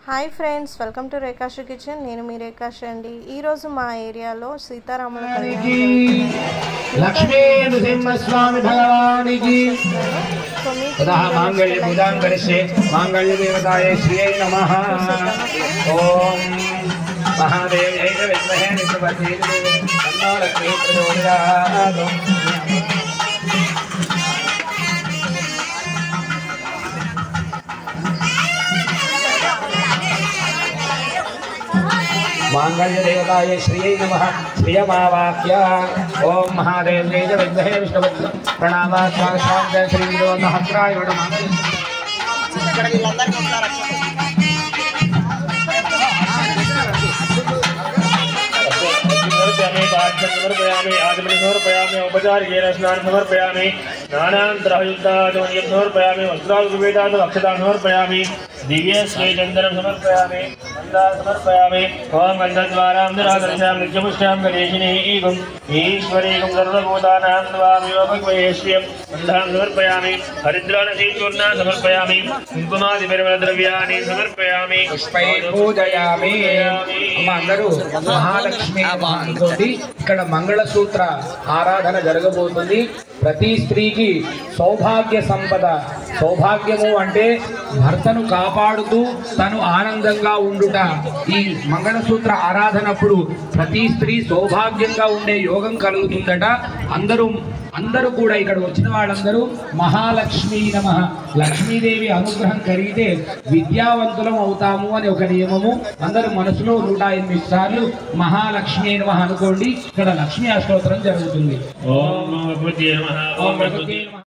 hi friends welcome to రేఖాష్ kitchen నేను మీ రేఖాష్ అండి ఈరోజు మా ఏరియాలో సీతారాముల భగవానికి కళ్యాణం లక్ష్మీ నృసింహస్వామి భగవానికి సో మీకు తదా వీడియో మాంగళ్య నచ్చితే పూజాం లైక్ కరిష్యే మాంగళ్య దేవతాయ శ్రీయై నమః ఓం మహాదేవ్యై చ విద్మహే నిత్యవతే తన్నో లక్ష్మీ ప్రచోదయాత్ मांगल्यदेवताय श्रियै नमः श्रियमावाक्य ॐ महादेव्यै च विद्महे विष्णुपत्नि प्रणामात् स्वागतां च श्रीविदो महत्राय वडमाङ्गल्य समर्पयामि पाठ्यं समर्पयामि आगमनं समर्पयामि औपचारिकेन स्नानं समर्पयामि स्नानान्तरयुक्ताचमनीयं समर्पयामि वस्त्रादुवेदात् अक्षतां समर्पयामि दिव्यश्रीचन्दनं समर्पयामि गन्धां समर्पयामि ॐ गन्धद्वारां निराकर्षां नित्यपुष्टां गणेशिनीः ईगुम् ईश्वरीगुं सर्वभूतानां द्वामिव भगवयेश्वयं गन्धां समर्पयामि हरिद्रानसीचूर्णां समर्पयामि कुङ्कुमादिपरिमलद्रव्याणि समर्पयामि పుష్పై పూజయామి అమ్మ అందరూ మహాలక్ష్మి అనుకోండి ఇక్కడ మంగళసూత్ర ఆరాధన జరగబోతుంది ప్రతి స్త్రీకి సౌభాగ్య సంపద సౌభాగ్యము అంటే భర్తను కాపాడుతూ తను ఆనందంగా ఉండుట ఈ మంగళసూత్ర ఆరాధనప్పుడు ప్రతి స్త్రీ సౌభాగ్యంగా ఉండే యోగం కలుగుతుందట అందరూ అందరూ కూడా ఇక్కడ వచ్చిన వాళ్ళందరూ మహాలక్ష్మి నమ లక్ష్మీదేవి అనుగ్రహం కలిగితే విద్యావంతులం అవుతాము అని ఒక నియమము అందరూ మనసులో నూట ఎనిమిది సార్లు మహాలక్ష్మి నమ అనుకోండి ఇక్కడ లక్ష్మీ అష్టోత్తరం జరుగుతుంది ఓం భగవతే నమః ఓం భగవతే నమః